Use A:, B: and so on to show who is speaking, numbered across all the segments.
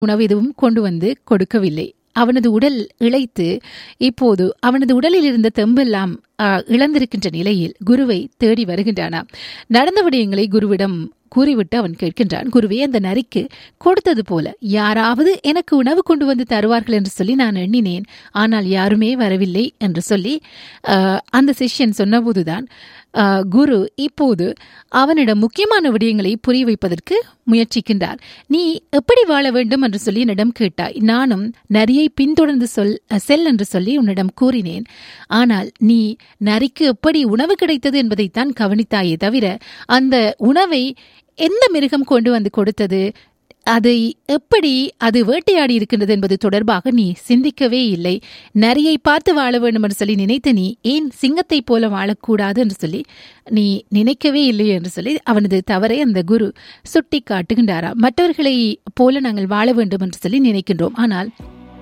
A: உணவு எதுவும் கொண்டு வந்து கொடுக்கவில்லை அவனது உடல் இழைத்து இப்போது அவனது உடலில் இருந்த தெம்பெல்லாம் ஆ, இழந்திருக்கின்ற நிலையில் குருவை தேடி வருகின்றானாம் நடந்த விடயங்களை குருவிடம் கூறிவிட்டு அவன் கேட்கின்றான் குருவே அந்த நரிக்கு கொடுத்தது போல யாராவது எனக்கு உணவு கொண்டு வந்து தருவார்கள் என்று சொல்லி நான் எண்ணினேன் ஆனால் யாருமே வரவில்லை என்று சொல்லி ஆ, அந்த சிஷ்யன் சொன்னபோதுதான் ஆ, குரு இப்போது அவனிடம் முக்கியமான விடயங்களை புரிய வைப்பதற்கு முயற்சிக்கின்றார் நீ எப்படி வாழ வேண்டும் என்று சொல்லி என்னிடம் கேட்டாய் நானும் நரியை பின்தொடர்ந்து சொல் செல் என்று சொல்லி உன்னிடம் கூறினேன் ஆனால் நீ நரிக்கு எப்படி உணவு கிடைத்தது என்பதைத்தான் கவனித்தாயே தவிர அந்த உணவை எந்த மிருகம் கொண்டு வந்து கொடுத்தது அதை எப்படி அது வேட்டையாடி இருக்கின்றது என்பது தொடர்பாக நீ சிந்திக்கவே இல்லை நரியை பார்த்து வாழ வேண்டும் என்று சொல்லி நினைத்த நீ ஏன் சிங்கத்தைப் போல வாழக்கூடாது என்று சொல்லி நீ நினைக்கவே இல்லை என்று சொல்லி அவனது தவறை அந்த குரு சுட்டி காட்டுகின்றாராம் மற்றவர்களை போல நாங்கள் வாழ வேண்டும் என்று சொல்லி நினைக்கின்றோம் ஆனால்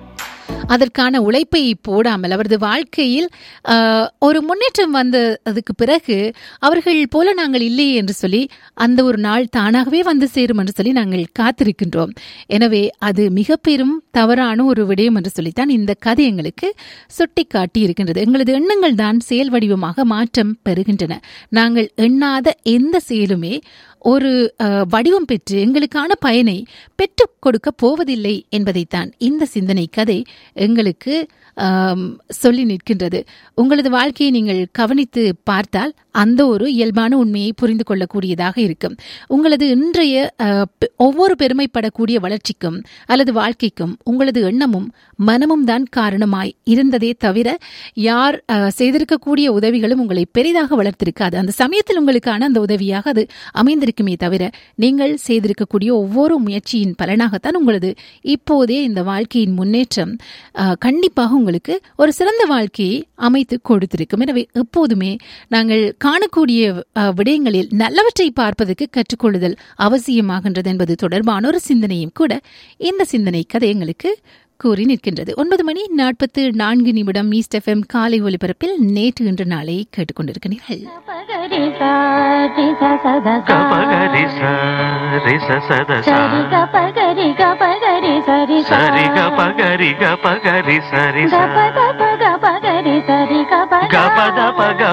A: அதற்கான உழைப்பை போடாமல் அவரது வாழ்க்கையில் ஆஹ், ஒரு முன்னேற்றம் வந்த அதுக்கு பிறகு அவர்கள் போல நாங்கள் இல்லையே என்று சொல்லி அந்த ஒரு நாள் தானாகவே வந்து சேரும் என்று சொல்லி நாங்கள் காத்திருக்கின்றோம் எனவே அது மிக பெரும் தவறான ஒரு விடயம் என்று சொல்லித்தான் இந்த கதை எங்களுக்கு சுட்டி காட்டி இருக்கின்றது எங்களது எண்ணங்கள் தான் செயல் வடிவமாக மாற்றம் பெறுகின்றன நாங்கள் எண்ணாத எந்த செயலுமே ஒரு அஹ், வடிவம் பெற்று எங்களுக்கான பயனை பெற்றுக் கொடுக்க போவதில்லை என்பதைத்தான் இந்த சிந்தனை கதை எங்களுக்கு ஆம், சொல்லி நிற்கின்றது உங்களது வாழ்க்கையை நீங்கள் கவனித்து பார்த்தால் அந்த ஒரு இயல்பான உண்மையை புரிந்து கொள்ளக்கூடியதாக இருக்கும் உங்களது இன்றைய அஹ், பெ- ஒவ்வொரு பெருமைப்படக்கூடிய வளர்ச்சிக்கும் அல்லது வாழ்க்கைக்கும் உங்களது எண்ணமும் மனமும் தான் காரணமாய் இருந்ததே தவிர யார் அஹ், செய்திருக்கக்கூடிய உதவிகளும் உங்களை பெரிதாக வளர்த்திருக்காது அந்த சமயத்தில் உங்களுக்கான அந்த உதவியாக அது அமைந்திருக்குமே தவிர நீங்கள் செய்திருக்கக்கூடிய ஒவ்வொரு முயற்சியின் பலனாகத்தான் உங்களது இப்போதே இந்த வாழ்க்கையின் முன்னேற்றம் அஹ், கண்டிப்பாக உங்களுக்கு ஒரு சிறந்த வாழ்க்கையை அமைத்து கொடுத்திருக்கும் எனவே எப்போதுமே நாங்கள் காணக்கூடிய அஹ், விடயங்களில் நல்லவற்றை பார்ப்பதற்கு கற்றுக்கொள்ளுதல் அவசியமாகின்றது என்பது தொடர்பான ஒரு சிந்தனையும் கூட இந்த சிந்தனை கதை எங்களுக்கு கூறி நிற்கின்றது ஒன்பது மணி நாற்பத்து நான்கு நிமிடம் ஈஸ்ட் எஃப்எம் காலை ஒலிபரப்பில் நேற்று இன்று நாளை கேட்டுக்கொண்டிருக்கிறீர்கள்
B: పగరి సాటి సద
C: గపగరి సరి సద
B: సరి గ పగరి గ పగరి సరి
C: సరి గపగరి గపగరి సరి
B: గ పద పగ పగరి సరి గ పద
C: గపద పగ